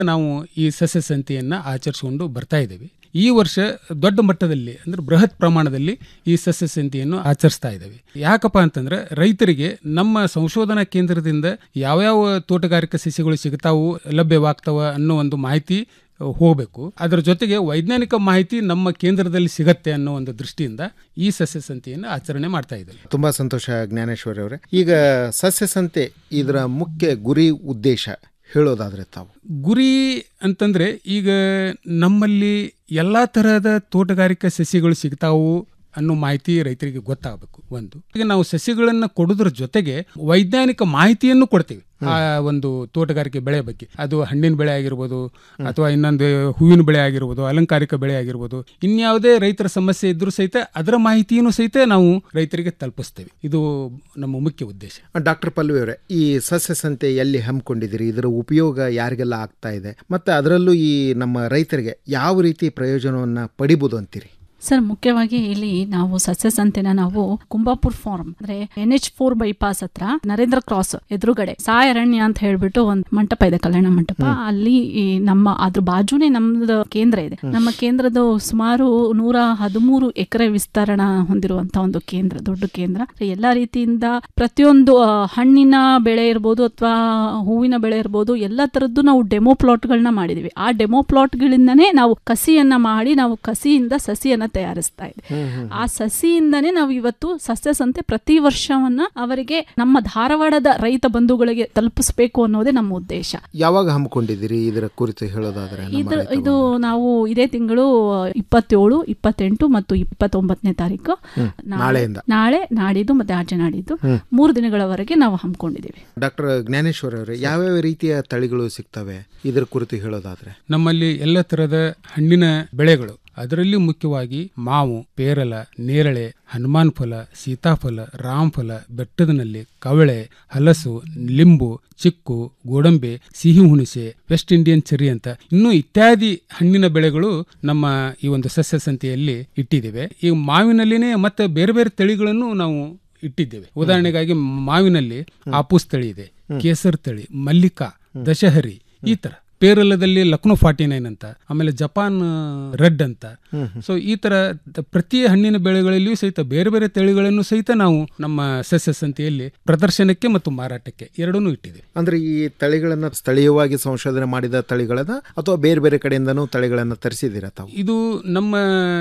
ನಾವು ಈ ಸಸ್ಯ ಸಂತೆಯನ್ನು ಆಚರಿಸಿಕೊಂಡು ಬರ್ತಾ ಇದ್ದೇವೆ ಈ ವರ್ಷ ದೊಡ್ಡ ಮಟ್ಟದಲ್ಲಿ ಅಂದ್ರೆ ಬೃಹತ್ ಪ್ರಮಾಣದಲ್ಲಿ ಈ ಸಸ್ಯ ಸಂತೆಯನ್ನು ಆಚರಿಸ್ತಾ ಇದ್ದೇವೆ ಯಾಕಪ್ಪ ಅಂತಂದ್ರೆ ರೈತರಿಗೆ ನಮ್ಮ ಸಂಶೋಧನಾ ಕೇಂದ್ರದಿಂದ ಯಾವ್ಯಾವ ತೋಟಗಾರಿಕಾ ಸಸ್ಯಗಳು ಸಿಗ್ತಾವು ಲಭ್ಯವಾಗ್ತಾವ ಅನ್ನೋ ಒಂದು ಮಾಹಿತಿ ಹೋಗಬೇಕು ಅದರ ಜೊತೆಗೆ ವೈಜ್ಞಾನಿಕ ಮಾಹಿತಿ ನಮ್ಮ ಕೇಂದ್ರದಲ್ಲಿ ಸಿಗತ್ತೆ ಅನ್ನೋ ಒಂದು ದೃಷ್ಟಿಯಿಂದ ಈ ಸಸ್ಯ ಸಂತೆಯನ್ನು ಆಚರಣೆ ಮಾಡ್ತಾ ಇದ್ದೇವೆ ತುಂಬಾ ಸಂತೋಷ ಜ್ಞಾನೇಶ್ವರಿ ಅವರೇ ಈಗ ಸಸ್ಯ ಸಂತೆ ಇದರ ಮುಖ್ಯ ಗುರಿ ಉದ್ದೇಶ ಹೇಳೋದಾದ್ರೆ ತಾವು ಗುರಿ ಅಂತಂದ್ರೆ ಈಗ ನಮ್ಮಲ್ಲಿ ಎಲ್ಲಾ ತರಹದ ತೋಟಗಾರಿಕಾ ಸಸ್ಯಗಳು ಸಿಗ್ತಾವು ಅನ್ನೋ ಮಾಹಿತಿ ರೈತರಿಗೆ ಗೊತ್ತಾಗಬೇಕು ಒಂದು ಈಗ ನಾವು ಸಸ್ಯಗಳನ್ನು ಕೊಡೋದ್ರ ಜೊತೆಗೆ ವೈಜ್ಞಾನಿಕ ಮಾಹಿತಿಯನ್ನು ಕೊಡ್ತೀವಿ ಆ ಒಂದು ತೋಟಗಾರಿಕೆ ಬೆಳೆ ಬಗ್ಗೆ ಅದು ಹಣ್ಣಿನ ಬೆಳೆ ಆಗಿರ್ಬೋದು ಅಥವಾ ಇನ್ನೊಂದು ಹೂವಿನ ಬೆಳೆ ಆಗಿರ್ಬೋದು ಅಲಂಕಾರಿಕ ಬೆಳೆ ಆಗಿರ್ಬೋದು ಇನ್ಯಾವುದೇ ರೈತರ ಸಮಸ್ಯೆ ಇದ್ರೂ ಸಹಿತ ಅದರ ಮಾಹಿತಿಯನ್ನು ಸಹಿತ ನಾವು ರೈತರಿಗೆ ತಲುಪಿಸ್ತೇವೆ ಇದು ನಮ್ಮ ಮುಖ್ಯ ಉದ್ದೇಶ ಡಾಕ್ಟರ್ ಪಲ್ವಿ ಅವರೇ ಈ ಸಸ್ಯ ಸಂತೆ ಎಲ್ಲಿ ಹಮ್ಮಿಕೊಂಡಿದ್ದೀರಿ ಇದರ ಉಪಯೋಗ ಯಾರಿಗೆಲ್ಲ ಆಗ್ತಾ ಇದೆ ಮತ್ತೆ ಅದರಲ್ಲೂ ಈ ನಮ್ಮ ರೈತರಿಗೆ ಯಾವ ರೀತಿ ಪ್ರಯೋಜನವನ್ನ ಪಡಿಬೋದು ಅಂತೀರಿ ಸರ್ ಮುಖ್ಯವಾಗಿ ಇಲ್ಲಿ ನಾವು ಸಸ್ಯ ಸಂತೆನ ನಾವು ಕುಂಬಾಪುರ್ ಫಾರ್ಮ್ ಅಂದ್ರೆ ಎನ್ ಎಚ್ ಫೋರ್ ಬೈಪಾಸ್ ಹತ್ರ ನರೇಂದ್ರ ಕ್ರಾಸ್ ಎದುರುಗಡೆ ಸಾಯರಣ್ಯ ಅಂತ ಹೇಳ್ಬಿಟ್ಟು ಒಂದು ಮಂಟಪ ಇದೆ ಕಲ್ಯಾಣ ಮಂಟಪ ಅಲ್ಲಿ ಈ ನಮ್ಮ ಅದ್ರ ಬಾಜುನೇ ನಮ್ದು ಕೇಂದ್ರ ಇದೆ ನಮ್ಮ ಕೇಂದ್ರದ ಸುಮಾರು ನೂರ ಹದಿಮೂರು ಎಕರೆ ವಿಸ್ತರಣ ಹೊಂದಿರುವಂತ ಒಂದು ಕೇಂದ್ರ ದೊಡ್ಡ ಕೇಂದ್ರ ಎಲ್ಲಾ ರೀತಿಯಿಂದ ಪ್ರತಿಯೊಂದು ಆ, ಹಣ್ಣಿನ ಬೆಳೆ ಇರ್ಬೋದು ಅಥವಾ ಹೂವಿನ ಬೆಳೆ ಇರ್ಬೋದು ಎಲ್ಲ ತರದ್ದು ನಾವು ಡೆಮೋ ಪ್ಲಾಟ್ಗಳನ್ನ ಮಾಡಿದೀವಿ ಆ ಡೆಮೋ ಪ್ಲಾಟ್ಗಳಿಂದನೇ ನಾವು ಕಸಿಯನ್ನ ಮಾಡಿ ನಾವು ಕಸಿಯಿಂದ ಸಸಿಯನ್ನ ತಯಾರಿಸ್ತಾ ಇದ್ದೀವಿ ಆ ಸಸಿಯಿಂದನೇ ನಾವು ಇವತ್ತು ಸಸ್ಯ ಸಂತೆ ಪ್ರತಿ ವರ್ಷವನ್ನ ಅವರಿಗೆ ನಮ್ಮ ಧಾರವಾಡದ ರೈತ ಬಂಧುಗಳಿಗೆ ತಲುಪಿಸ್ಬೇಕು ಅನ್ನೋದೇ ನಮ್ಮ ಉದ್ದೇಶ ಯಾವಾಗ ಹಮ್ಮಿಕೊಂಡಿದ್ದೀರಿ ಇದರ ಕುರಿತು ಹೇಳೋದಾದ್ರೆ ನಮ್ಮ ಇದು ರೈತ ಇದು ನಾವು ಇದೇ ತಿಂಗಳು ಇಪ್ಪತ್ತೇಳು ಇಪ್ಪತ್ತೆಂಟು ಮತ್ತು ಇಪ್ಪತ್ತೊಂಬತ್ತನೇ ತಾರೀಕು ನಾಳೆ- ನಾಳೆಯಿಂದ. ನಾಳೆ ನಾಡಿದ್ದು ಮತ್ತೆ ಆಚೆ ನಾಡಿದ್ದು ಮೂರು ದಿನಗಳವರೆಗೆ ನಾವು ಹಮ್ಮಿಕೊಂಡಿದ್ದೀವಿ ಡಾಕ್ಟರ್ ಜ್ಞಾನೇಶ್ವರ ಅವರೇ ಯಾವ್ಯಾವ ರೀತಿಯ ತಳಿಗಳು ಸಿಗ್ತವೆ ಇದರ ಕುರಿತು ಹೇಳೋದಾದ್ರೆ ನಮ್ಮಲ್ಲಿ ಎಲ್ಲ ತರಹದ ಹಣ್ಣಿನ ಬೆಳೆಗಳು ಅದರಲ್ಲಿ ಮುಖ್ಯವಾಗಿ ಮಾವು ಪೇರಲ ನೇರಳೆ ಹನುಮಾನ್ ಫಲ ಸೀತಾಫಲ ರಾಮಫಲ ಬೆಟ್ಟದನಲ್ಲಿ ಕವಳೆ ಹಲಸು ಲಿಂಬು ಚಿಕ್ಕು ಗೋಡಂಬೆ ಸಿಹಿ ಹುಣಸೆ ವೆಸ್ಟ್ ಇಂಡಿಯನ್ ಚೆರಿ ಅಂತ ಇನ್ನೂ ಇತ್ಯಾದಿ ಹಣ್ಣಿನ ಬೆಳೆಗಳು ನಮ್ಮ ಈ ಒಂದು ಸಸ್ಯ ಸಂತೆಯಲ್ಲಿ ಇಟ್ಟಿದ್ದೇವೆ ಈ ಮಾವಿನಲ್ಲಿನೇ ಮತ್ತೆ ಬೇರೆ ಬೇರೆ ತಳಿಗಳನ್ನು ನಾವು ಇಟ್ಟಿದ್ದೇವೆ ಉದಾಹರಣೆಗಾಗಿ ಮಾವಿನಲ್ಲಿ ಆಪೂಸ್ ತಳಿ ಇದೆ ಕೇಸರ್ ತಳಿ ಮಲ್ಲಿಕಾ ದಶಹರಿ ಈ ತರ ಪೇರಲದಲ್ಲಿ ಲಕ್ನೋ ಫಾರ್ಟಿ ನೈನ್ ಅಂತ ಆಮೇಲೆ ಜಪಾನ್ ರೆಡ್ ಅಂತ ಸೊ ಈ ತರ ತ- ಪ್ರತಿ ಹಣ್ಣಿನ ಬೆಳೆಗಳಲ್ಲಿಯೂ ಸಹಿತ ಬೇರೆ ಬೇರೆ ತಳಿಗಳನ್ನು ಸಹಿತ ನಾವು ನಮ್ಮ ಸಸ್ಯ ಸಂತೆಯಲ್ಲಿ ಪ್ರದರ್ಶನಕ್ಕೆ ಮತ್ತು ಮಾರಾಟಕ್ಕೆ ಎರಡನ್ನೂ ಇಟ್ಟಿದೆ ಅಂದ್ರೆ ಈ ತಳಿಗಳನ್ನ ಸ್ಥಳೀಯವಾಗಿ ಸಂಶೋಧನೆ ಮಾಡಿದ ತಳಿಗಳನ್ನ ಅಥವಾ ಬೇರೆ ಬೇರೆ ಕಡೆಯಿಂದನೂ ತಳಿಗಳನ್ನ ತರಿಸಿದ್ದೀರಾ ತಾವು ಇದು ನಮ್ಮ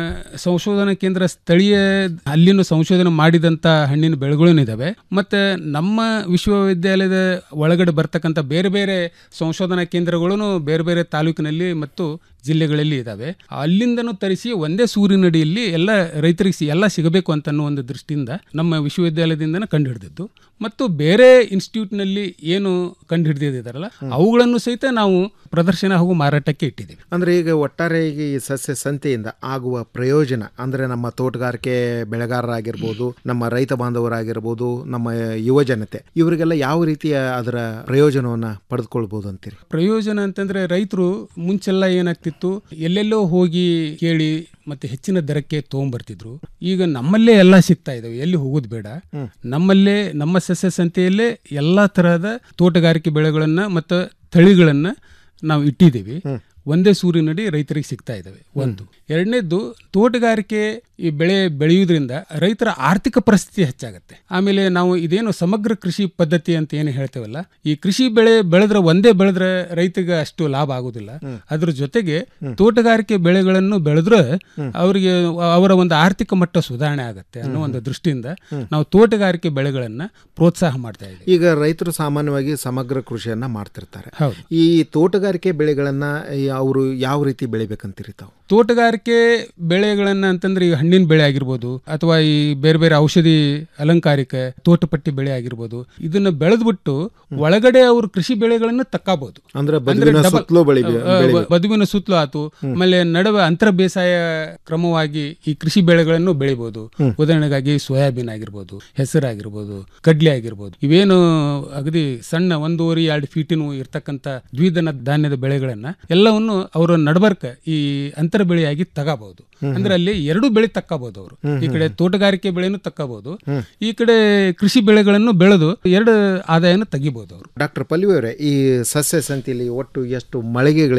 ಸಂಶೋಧನಾ ಕೇಂದ್ರ ಸ್ಥಳೀಯ ಅಲ್ಲಿನ ಸಂಶೋಧನೆ ಮಾಡಿದಂತ ಹಣ್ಣಿನ ಬೆಳೆಗಳೂ ಇದಾವೆ ಮತ್ತೆ ನಮ್ಮ ವಿಶ್ವವಿದ್ಯಾಲಯದ ಒಳಗಡೆ ಬರ್ತಕ್ಕಂಥ ಬೇರೆ ಬೇರೆ ಸಂಶೋಧನಾ ಕೇಂದ್ರಗಳು ಬೇರೆ ಬೇರೆ ತಾಲೂಕಿನಲ್ಲಿ ಮತ್ತು ಜಿಲ್ಲೆಗಳಲ್ಲಿ ಇದಾವೆ ಅಲ್ಲಿಂದನೂ ತರಿಸಿ ಒಂದೇ ಸೂರಿನಡಿಯಲ್ಲಿ ಎಲ್ಲ ರೈತರಿಗೆ ಸಿ- ಎಲ್ಲ ಸಿಗಬೇಕು ಅಂತ ಅನ್ನೋ ಒಂದು ದೃಷ್ಟಿಯಿಂದ ನಮ್ಮ ವಿಶ್ವವಿದ್ಯಾಲಯದಿಂದನೇ ಕಂಡುಹಿಡಿದಿದ್ದು ಮತ್ತು ಬೇರೆ ಇನ್ಸ್ಟಿಟ್ಯೂಟ್ನಲ್ಲಿ ಏನು ಕಂಡುಹಿಡಿದಿದ್ದಾರಲ್ಲ ಅವುಗಳನ್ನು ಸಹಿತ ನಾವು ಪ್ರದರ್ಶನ ಹಾಗೂ ಮಾರಾಟಕ್ಕೆ ಇಟ್ಟಿದ್ದೇವೆ ಅಂದ್ರೆ ಈಗ ಒಟ್ಟಾರೆ ಈಗ ಈ ಸಸ್ಯ ಸಂತೆಯಿಂದ ಆಗುವ ಪ್ರಯೋಜನ ಅಂದ್ರೆ ನಮ್ಮ ತೋಟಗಾರಿಕೆ ಬೆಳೆಗಾರರಾಗಿರ್ಬೋದು ನಮ್ಮ ರೈತ ಬಾಂಧವರಾಗಿರ್ಬೋದು ನಮ್ಮ ಯುವ ಜನತೆ ಇವರಿಗೆಲ್ಲ ಯಾವ ರೀತಿಯ ಅದರ ಪ್ರಯೋಜನವನ್ನ ಪಡೆದುಕೊಳ್ಬಹುದು ಅಂತೀರಿ ಪ್ರಯೋಜನ ಅಂತಂದ್ರೆ ರೈತರು ಮುಂಚೆಲ್ಲ ಏನಾಗ್ತಿತ್ತು ಎಲ್ಲೆಲ್ಲೋ ಹೋಗಿ ಕೇಳಿ ಮತ್ತೆ ಹೆಚ್ಚಿನ ದರಕ್ಕೆ ತೊಗೊಂಬರ್ತಿದ್ರು ಈಗ ನಮ್ಮಲ್ಲೇ ಎಲ್ಲ ಸಿಗ್ತಾ ಇದಾವೆ ಎಲ್ಲಿ ಹೋಗೋದು ಬೇಡ ನಮ್ಮಲ್ಲೇ ನಮ್ಮ ಸಸ್ಯ ಸಂತೆಯಲ್ಲೇ ಎಲ್ಲಾ ತರಹದ ತೋಟಗಾರಿಕೆ ಬೆಳೆಗಳನ್ನ ಮತ್ತು ತಳಿಗಳನ್ನ ನಾವು ಇಟ್ಟಿದ್ದೀವಿ ಒಂದೇ ಸೂರಿನಡಿ ರೈತರಿಗೆ ಸಿಗ್ತಾ ಇದ್ದಾವೆ ಒಂದು ಎರಡನೇದ್ದು ತೋಟಗಾರಿಕೆ ಈ ಬೆಳೆ ಬೆಳೆಯುವುದರಿಂದ ರೈತರ ಆರ್ಥಿಕ ಪರಿಸ್ಥಿತಿ ಹೆಚ್ಚಾಗುತ್ತೆ ಆಮೇಲೆ ನಾವು ಇದೇನು ಸಮಗ್ರ ಕೃಷಿ ಪದ್ಧತಿ ಅಂತ ಏನು ಹೇಳ್ತೇವಲ್ಲ ಈ ಕೃಷಿ ಬೆಳೆ ಬೆಳೆದ್ರೆ ಒಂದೇ ಬೆಳೆದ್ರೆ ರೈತಗೆ ಅಷ್ಟು ಲಾಭ ಆಗುದಿಲ್ಲ ಅದ್ರ ಜೊತೆಗೆ ತೋಟಗಾರಿಕೆ ಬೆಳೆಗಳನ್ನು ಬೆಳೆದ್ರೆ ಅವರಿಗೆ ಅವರ ಒಂದು ಆರ್ಥಿಕ ಮಟ್ಟ ಸುಧಾರಣೆ ಆಗುತ್ತೆ ಅನ್ನೋ ಒಂದು ದೃಷ್ಟಿಯಿಂದ ನಾವು ತೋಟಗಾರಿಕೆ ಬೆಳೆಗಳನ್ನ ಪ್ರೋತ್ಸಾಹ ಮಾಡ್ತಾ ಇದ್ದೀವಿ ಈಗ ರೈತರು ಸಾಮಾನ್ಯವಾಗಿ ಸಮಗ್ರ ಕೃಷಿಯನ್ನ ಮಾಡ್ತಿರ್ತಾರೆ ಹೌದು ಈ ತೋಟಗಾರಿಕೆ ಬೆಳೆಗಳನ್ನ ಈ ಅವರು ಯಾವ ರೀತಿ ಬೆಳಿಬೇಕಂತೀರಿ ತಾವು ತೋಟಗಾರಿಕೆ ಬೆಳೆಗಳನ್ನ ಅಂತಂದ್ರೆ ಈ ಹಣ್ಣಿನ ಬೆಳೆ ಆಗಿರ್ಬೋದು ಅಥವಾ ಈ ಬೇರೆ ಬೇರೆ ಔಷಧಿ ಅಲಂಕಾರಿಕ ತೋಟಪಟ್ಟಿ ಬೆಳೆ ಆಗಿರ್ಬೋದು ಇದನ್ನ ಬೆಳೆದ್ಬಿಟ್ಟು ಒಳಗಡೆ ಅವರು ಕೃಷಿ ಬೆಳೆಗಳನ್ನು ತಕ್ಕಬಹುದು ಅಂದ್ರೆ ಬದುವಿನ double- ಸುತ್ತಲೂ ಬೆಳಿ ಆ, ಆ, ಬದುವಿನ ಸುತ್ತಲೂ ಆತು ಆಮೇಲೆ ನಡುವೆ ಅಂತರ ಬೇಸಾಯ ಕ್ರಮವಾಗಿ ಈ ಕೃಷಿ ಬೆಳೆಗಳನ್ನು ಬೆಳಿಬಹುದು ಉದಾಹರಣೆಗಾಗಿ ಸೋಯಾಬೀನ್ ಆಗಿರ್ಬೋದು ಹೆಸರಾಗಿರ್ಬೋದು ಕಡ್ಲೆ ಆಗಿರ್ಬೋದು ಇವೇನು ಅಗದಿ ಸಣ್ಣ ಒಂದೂವರೆ ಎರಡು ಫೀಟಿನ ಇರ್ತಕ್ಕಂಥ ದ್ವಿದಳ ಧಾನ್ಯದ ಬೆಳೆಗಳನ್ನ ಎಲ್ಲವನ್ನು ಅವರ ನಡಬರ್ಕ ಈ ಅಂತರ ಅಂತರ ಬೆಳೆಯಾಗಿ ತಗೋಬಹುದು ಅಂದ್ರೆ ಅಲ್ಲಿ ಎರಡು ಬೆಳೆ ತಕ್ಕಬಹುದು ಅವರು ಈ ಕಡೆ ತೋಟಗಾರಿಕೆ ಬೆಳೆನೂ ತಕ್ಕಬಹುದು ಈ ಕಡೆ ಕೃಷಿ ಬೆಳೆಗಳನ್ನು ಬೆಳೆದು ಎರಡು ಆದಾಯನ ತೆಗಿಬಹುದು ಅವರು ಡಾಕ್ಟರ್ ಪಲ್ವಿ ಅವರೇ ಈ ಸಸ್ಯ ಸಂತಿಲಿ ಒಟ್ಟು ಎಷ್ಟು ಮಳಿಗೆಗಳು